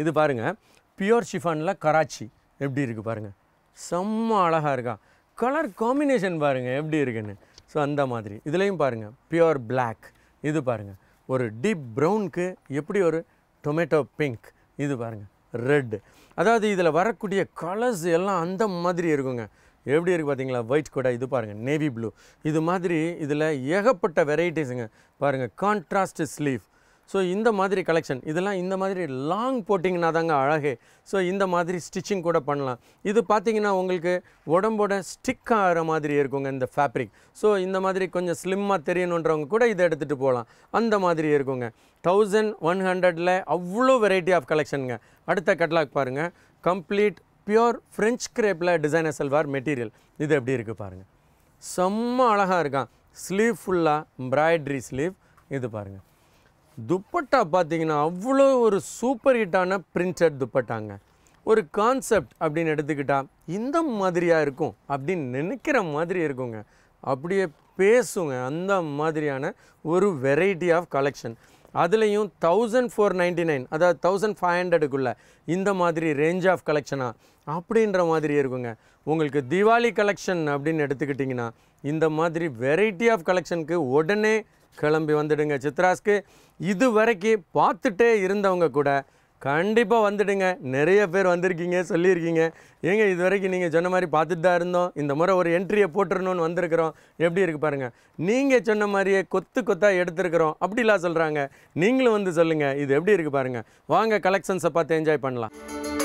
இது பாருங்கள் பியூர் ஷிஃபானில் கராச்சி எப்படி இருக்குது பாருங்கள் செம்ம அழகாக இருக்கா கலர் காம்பினேஷன் பாருங்கள் எப்படி இருக்குன்னு ஸோ அந்த மாதிரி இதுலேயும் பாருங்கள் பியூர் Black இது பாருங்கள் ஒரு டீப் ப்ரௌனுக்கு எப்படி ஒரு டொமேட்டோ பிங்க் இது பாருங்கள் ரெட் அதாவது இதில் வரக்கூடிய கலர்ஸ் எல்லாம் அந்த மாதிரி இருக்குங்க எப்படி இருக்குது பார்த்தீங்களா ஒயிட் கூட இது பாருங்கள் நேவி ப்ளூ இது மாதிரி இதில் ஏகப்பட்ட வெரைட்டிஸுங்க பாருங்கள் கான்ட்ராஸ்ட் ஸ்லீவ் ஸோ இந்த மாதிரி கலெக்ஷன் இதெல்லாம் இந்த மாதிரி லாங் போட்டிங்கன்னா தாங்க அழகே ஸோ இந்த மாதிரி ஸ்டிச்சிங் கூட பண்ணலாம் இது பார்த்தீங்கன்னா உங்களுக்கு உடம்போட ஸ்டிக் ஆகிற மாதிரி இருக்குங்க இந்த ஃபேப்ரிக் ஸோ இந்த மாதிரி கொஞ்சம் ஸ்லிம்மாக தெரியணுன்றவங்க கூட இதை எடுத்துகிட்டு போகலாம் அந்த மாதிரி இருக்குங்க தௌசண்ட் ஒன் ஹண்ட்ரடில் அவ்வளோ வெரைட்டி ஆஃப் கலெக்ஷனுங்க அடுத்த கட்லாக் பாருங்கள் கம்ப்ளீட் பியூர் ஃப்ரெஞ்ச் கிரேப்பில் டிசைனர் சல்வார் மெட்டீரியல் இது எப்படி இருக்குது பாருங்கள் செம்ம அழகாக இருக்கான் ஸ்லீவ் ஃபுல்லாக எம்ப்ராய்டரி ஸ்லீவ் இது பாருங்கள் துப்பட்டா பார்த்தீங்கன்னா அவ்வளோ ஒரு சூப்பர் ஹிட்டான பிரிண்டட் துப்பட்டாங்க ஒரு கான்செப்ட் அப்படின்னு எடுத்துக்கிட்டா இந்த மாதிரியாக இருக்கும் அப்படின்னு நினைக்கிற மாதிரி இருக்குங்க அப்படியே பேசுங்க அந்த மாதிரியான ஒரு வெரைட்டி ஆஃப் கலெக்ஷன் அதுலேயும் தௌசண்ட் ஃபோர் நைன்டி நைன் அதாவது தௌசண்ட் ஃபைவ் ஹண்ட்ரடுக்குள்ளே இந்த மாதிரி ரேஞ்ச் ஆஃப் கலெக்ஷனா அப்படின்ற மாதிரி இருக்குங்க உங்களுக்கு தீபாவளி கலெக்ஷன் அப்படின்னு எடுத்துக்கிட்டிங்கன்னா இந்த மாதிரி வெரைட்டி ஆஃப் கலெக்ஷனுக்கு உடனே கிளம்பி வந்துடுங்க சித்ராஸ்க்கு இது வரைக்கும் பார்த்துட்டே இருந்தவங்க கூட கண்டிப்பாக வந்துடுங்க நிறைய பேர் வந்திருக்கீங்க சொல்லியிருக்கீங்க ஏங்க இது வரைக்கும் நீங்கள் சொன்ன மாதிரி பார்த்துட்டு தான் இருந்தோம் இந்த முறை ஒரு என்ட்ரியை போட்டுறணும்னு வந்திருக்கிறோம் எப்படி இருக்கு பாருங்கள் நீங்கள் சொன்ன மாதிரியே கொத்து கொத்தாக எடுத்திருக்கிறோம் அப்படிலாம் சொல்கிறாங்க நீங்களும் வந்து சொல்லுங்கள் இது எப்படி இருக்குது பாருங்கள் வாங்க கலெக்ஷன்ஸை பார்த்து என்ஜாய் பண்ணலாம்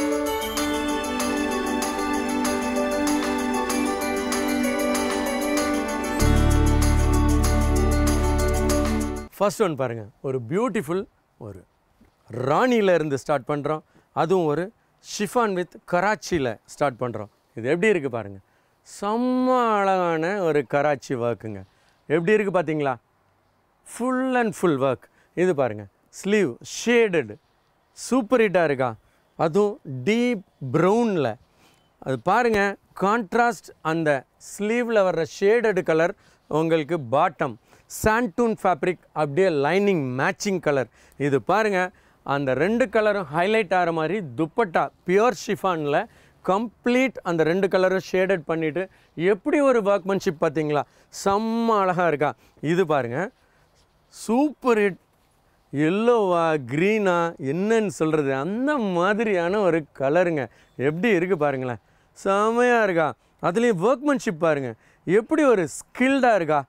ஃபர்ஸ்ட் ஒன் பாருங்கள் ஒரு பியூட்டிஃபுல் ஒரு ராணியில இருந்து ஸ்டார்ட் பண்ணுறோம் அதுவும் ஒரு ஷிஃபான் வித் கராச்சியில் ஸ்டார்ட் பண்ணுறோம் இது எப்படி இருக்குது பாருங்கள் செம்ம அழகான ஒரு கராச்சி ஒர்க்குங்க எப்படி இருக்குது பார்த்தீங்களா ஃபுல் அண்ட் ஃபுல் ஒர்க் இது பாருங்கள் ஸ்லீவ் ஷேடட் சூப்பர் ஹிட்டாக இருக்கா அதுவும் டீப் ப்ரௌனில் அது பாருங்கள் கான்ட்ராஸ்ட் அந்த ஸ்லீவில் வர்ற ஷேடடு கலர் உங்களுக்கு பாட்டம் சாண்டூன் ஃபேப்ரிக் அப்படியே லைனிங் மேட்சிங் கலர் இது பாருங்கள் அந்த ரெண்டு கலரும் ஹைலைட் ஆகிற மாதிரி துப்பட்டா பியூர் ஷிஃபானில் கம்ப்ளீட் அந்த ரெண்டு கலரும் ஷேடட் பண்ணிவிட்டு எப்படி ஒரு ஒர்க்மன்ஷிப் பார்த்தீங்களா செம்ம அழகாக இருக்கா இது பாருங்கள் சூப்பர் ஹிட் எல்லோவா க்ரீனா என்னன்னு சொல்கிறது அந்த மாதிரியான ஒரு கலருங்க எப்படி இருக்குது பாருங்களேன் செமையாக இருக்கா அதுலேயும் ஒர்க்மன்ஷிப் பாருங்கள் எப்படி ஒரு ஸ்கில்டாக இருக்கா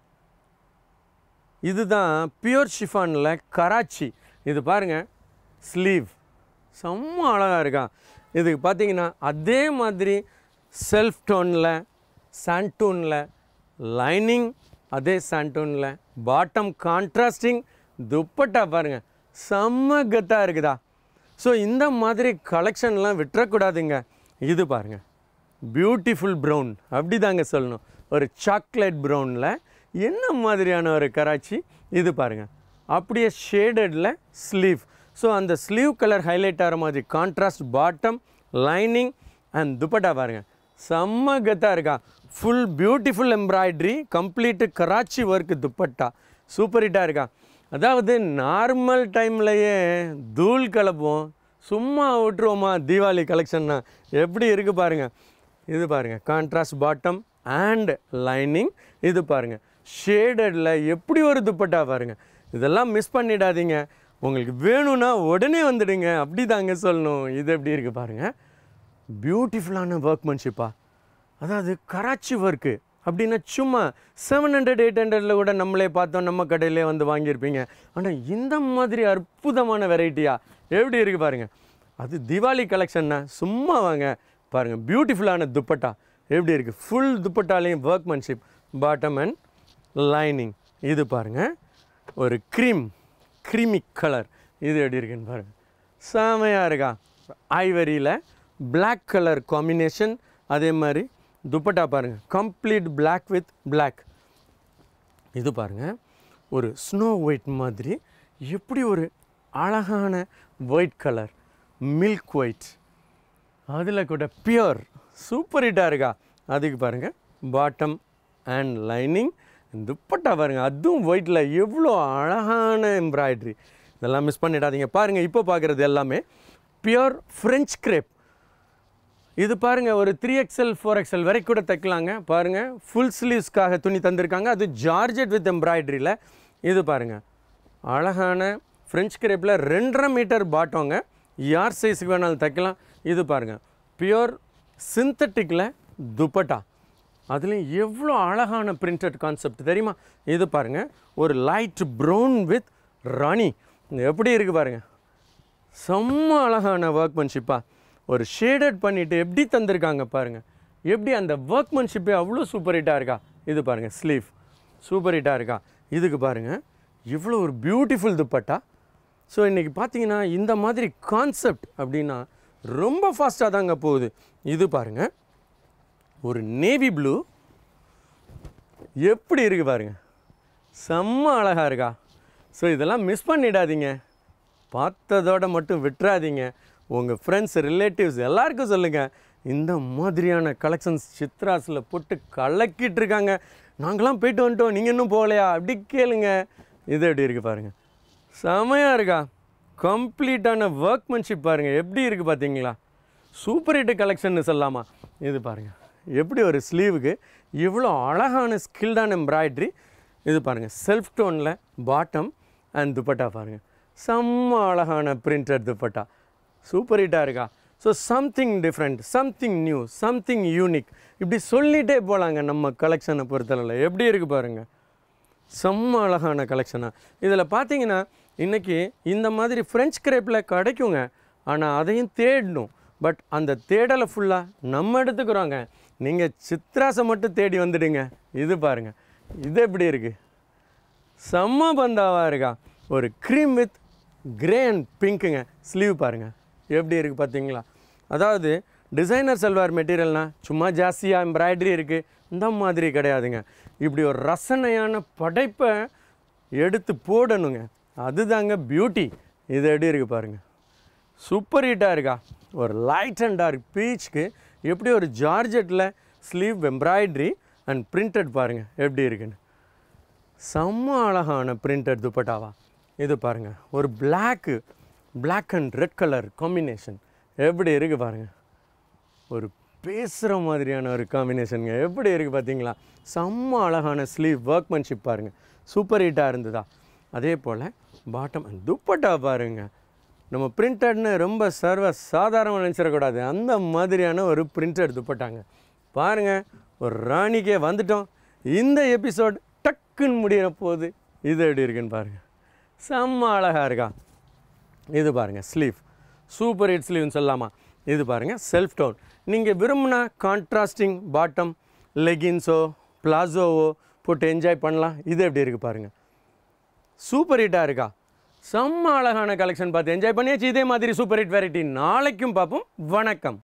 இதுதான் பியூர் ஷிஃபானில் கராச்சி இது பாருங்கள் ஸ்லீவ் செம்ம அழகாக இருக்கா இதுக்கு பார்த்தீங்கன்னா அதே மாதிரி செல்ஃப் டோனில் சாண்டூனில் லைனிங் அதே சாண்டூனில் பாட்டம் கான்ட்ராஸ்டிங் துப்பட்டா பாருங்கள் செம்ம கத்தாக இருக்குதா ஸோ இந்த மாதிரி கலெக்ஷன்லாம் விட்டுறக்கூடாதுங்க இது பாருங்கள் பியூட்டிஃபுல் ப்ரௌன் அப்படி தாங்க சொல்லணும் ஒரு சாக்லேட் ப்ரௌனில் என்ன மாதிரியான ஒரு கராச்சி இது பாருங்கள் அப்படியே ஷேடடில் ஸ்லீவ் ஸோ அந்த ஸ்லீவ் கலர் ஹைலைட் ஆகிற மாதிரி contrast bottom lining and dupatta பாருங்கள் செம்ம கத்தாக இருக்கா full beautiful embroidery complete Karachi work dupatta super ஹிட்டாக இருக்கா அதாவது நார்மல் டைம்லையே தூள் கலப்போம் சும்மா விட்டுருவோமா தீபாவளி கலெக்ஷன்னா எப்படி இருக்குது பாருங்கள் இது பாருங்கள் கான்ட்ராஸ்ட் பாட்டம் அண்ட் லைனிங் இது பாருங்கள் ஷேடடில் எப்படி ஒரு துப்பட்டா பாருங்கள் இதெல்லாம் மிஸ் பண்ணிடாதீங்க உங்களுக்கு வேணும்னா உடனே வந்துடுங்க அப்படி தாங்க சொல்லணும் இது எப்படி இருக்குது பாருங்கள் பியூட்டிஃபுல்லான ஒர்க்மன்ஷிப்பா அதாவது கராச்சி ஒர்க்கு அப்படின்னா சும்மா செவன் ஹண்ட்ரட் எயிட் ஹண்ட்ரடில் கூட நம்மளே பார்த்தோம் நம்ம கடையிலே வந்து வாங்கியிருப்பீங்க ஆனால் இந்த மாதிரி அற்புதமான வெரைட்டியா எப்படி இருக்குது பாருங்கள் அது தீபாவளி கலெக்ஷன்னா சும்மா வாங்க பாருங்கள் பியூட்டிஃபுல்லான துப்பட்டா எப்படி இருக்குது ஃபுல் துப்பட்டாலையும் ஒர்க்மன்ஷிப் பாட்டம் அண்ட் லைனிங் இது பாருங்கள் ஒரு க்ரீம் க்ரீமி கலர் இது எப்படி இருக்குன்னு பாருங்கள் செமையாக இருக்கா ஐவரியில் Black கலர் காம்பினேஷன் அதே மாதிரி துப்பட்டா பாருங்கள் கம்ப்ளீட் Black வித் Black இது பாருங்கள் ஒரு ஸ்னோ ஒயிட் மாதிரி எப்படி ஒரு அழகான ஒயிட் கலர் மில்க் ஒயிட் அதில் கூட பியூர் சூப்பர் ஹிட்டாக இருக்கா அதுக்கு பாருங்கள் பாட்டம் அண்ட் லைனிங் துப்பட்டா பாருங்கள் அதுவும் ஒயிட்டில் எவ்வளோ அழகான எம்ப்ராய்ட்ரி இதெல்லாம் மிஸ் பண்ணிடாதீங்க பாருங்கள் இப்போ பார்க்குறது எல்லாமே பியூர் ஃப்ரெஞ்ச் கிரேப் இது பாருங்க ஒரு த்ரீ எக்ஸ்எல் ஃபோர் எக்ஸ்எல் வரைக்கும் கூட தைக்கலாங்க பாருங்க ஃபுல் ஸ்லீவ்ஸ்க்காக துணி தந்திருக்காங்க அது ஜார்ஜெட் வித் எம்ப்ராய்டரியில் இது பாருங்க அழகான ஃப்ரெஞ்ச் கிரேப்பில் ரெண்டரை மீட்டர் பாட்டோங்க யார் சைஸுக்கு வேணாலும் தைக்கலாம் இது பாருங்க பியூர் சிந்தட்டிக்கில் துப்பட்டா அதுலேயும் எவ்வளோ அழகான பிரிண்டட் கான்செப்ட் தெரியுமா இது பாருங்க ஒரு லைட் ப்ரௌன் வித் ராணி எப்படி இருக்குது பாருங்க செம்ம அழகான ஒர்க்மன்ஷிப்பா ஒரு ஷேடட் பண்ணிவிட்டு எப்படி தந்திருக்காங்க பாருங்கள் எப்படி அந்த ஒர்க்மன்ஷிப்பே அவ்வளோ சூப்பர் ஹிட்டாக இருக்கா இது பாருங்கள் ஸ்லீவ் சூப்பர் ஹிட்டாக இருக்கா இதுக்கு பாருங்கள் இவ்வளோ ஒரு பியூட்டிஃபுல் துப்பட்டா ஸோ இன்றைக்கி பார்த்தீங்கன்னா இந்த மாதிரி கான்செப்ட் அப்படின்னா ரொம்ப ஃபாஸ்ட்டாக தாங்க போகுது இது பாருங்கள் ஒரு நேவி ப்ளூ எப்படி இருக்குது பாருங்க செம்ம அழகாக இருக்கா ஸோ இதெல்லாம் மிஸ் பண்ணிடாதீங்க பார்த்ததோட மட்டும் விட்டுறாதீங்க உங்கள் ஃப்ரெண்ட்ஸ் ரிலேட்டிவ்ஸ் எல்லாருக்கும் சொல்லுங்கள் இந்த மாதிரியான கலெக்ஷன்ஸ் சித்ராஸில் போட்டு கலக்கிட்டு இருக்காங்க நாங்களாம் போயிட்டு வந்துட்டோம் நீங்கள் இன்னும் போகலையா அப்படி கேளுங்க இது எப்படி இருக்குது பாருங்கள் செமையாக இருக்கா கம்ப்ளீட்டான ஒர்க்மன்ஷிப் பாருங்கள் எப்படி இருக்குது பார்த்தீங்களா சூப்பர் ஹிட் கலெக்ஷன் சொல்லலாமா இது பாருங்கள் எப்படி ஒரு ஸ்லீவுக்கு இவ்வளோ அழகான ஸ்கில்டான எம்ப்ராய்ட்ரி இது பாருங்கள் செல்ஃப் டோனில் பாட்டம் அண்ட் துப்பட்டா பாருங்கள் செம்ம அழகான பிரிண்டட் துப்பட்டா சூப்பர் ஹிட்டாக இருக்கா so something different something new something unique இப்படி சொல்லிகிட்டே போகலாங்க நம்ம கலெக்ஷனை பொறுத்தளவில் எப்படி இருக்குது பாருங்கள் செம்ம அழகான கலெக்ஷனாக இதில் பார்த்தீங்கன்னா இன்றைக்கி இந்த மாதிரி ஃப்ரெஞ்ச் கிரேப்பில் கிடைக்குங்க ஆனால் அதையும் தேடணும் பட் அந்த தேடலை ஃபுல்லாக நம்ம எடுத்துக்கிறோங்க நீங்கள் சித்ராஸை மட்டும் தேடி வந்துடுங்க இது பாருங்கள் இது எப்படி இருக்குது செம்ம பந்தாவாக இருக்கா ஒரு க்ரீம் வித் கிரே அண்ட் பிங்க்குங்க ஸ்லீவ் பாருங்கள் எப்படி இருக்குது பார்த்தீங்களா அதாவது டிசைனர் செல்வார் மெட்டீரியல்னால் சும்மா ஜாஸ்தியாக எம்ப்ராய்டரி இருக்குது இந்த மாதிரி கிடையாதுங்க இப்படி ஒரு ரசனையான படைப்பை எடுத்து போடணுங்க அதுதாங்க பியூட்டி இது எப்படி இருக்குது பாருங்கள் சூப்பர் ஹீட்டாக இருக்கா ஒரு லைட் அண்ட் டார்க் பீச்சுக்கு எப்படி ஒரு ஜார்ஜெட்டில் ஸ்லீவ் எம்ப்ராய்ட்ரி அண்ட் பிரிண்டட் பாருங்கள் எப்படி இருக்குன்னு செம்ம அழகான பிரிண்டட் துப்பட்டாவா இது பாருங்கள் ஒரு black Black and red colour combination எப்படி இருக்குது பாருங்கள் ஒரு பேசுகிற மாதிரியான ஒரு காம்பினேஷனுங்க எப்படி இருக்குது பார்த்தீங்களா செம்ம அழகான ஸ்லீவ் ஒர்க்மன்ஷிப் பாருங்கள் சூப்பர் ஹீட்டாக இருந்ததா அதே போல் பாட்டம் அண்ட் துப்பட்டா பாருங்கள் நம்ம பிரிண்டட்னு ரொம்ப சர்வ சாதாரணமாக நினச்சிடக்கூடாது அந்த மாதிரியான ஒரு பிரிண்டட் துப்பட்டாங்க பாருங்கள் ஒரு ராணிக்கே வந்துட்டோம் இந்த எபிசோட் டக்குன்னு முடியிற போது இது எப்படி இருக்குன்னு பாருங்கள் செம்ம அழகாக இருக்கா இது பாருங்கள் ஸ்லீவ் சூப்பர் ஹிட் ஸ்லீவ்னு சொல்லலாமா இது பாருங்கள் செல்ஃப் டோன் நீங்கள் விரும்பினா கான்ட்ராஸ்டிங் பாட்டம் லெகின்ஸோ பிளாசோவோ போட்டு என்ஜாய் பண்ணலாம் இது எப்படி இருக்குது பாருங்கள் சூப்பர் ஹிட்டாக இருக்கா செம்ம அழகான கலெக்ஷன் பார்த்து என்ஜாய் பண்ணியாச்சு இதே மாதிரி சூப்பர் ஹிட் வெரைட்டி நாளைக்கும் பார்ப்போம் வணக்கம்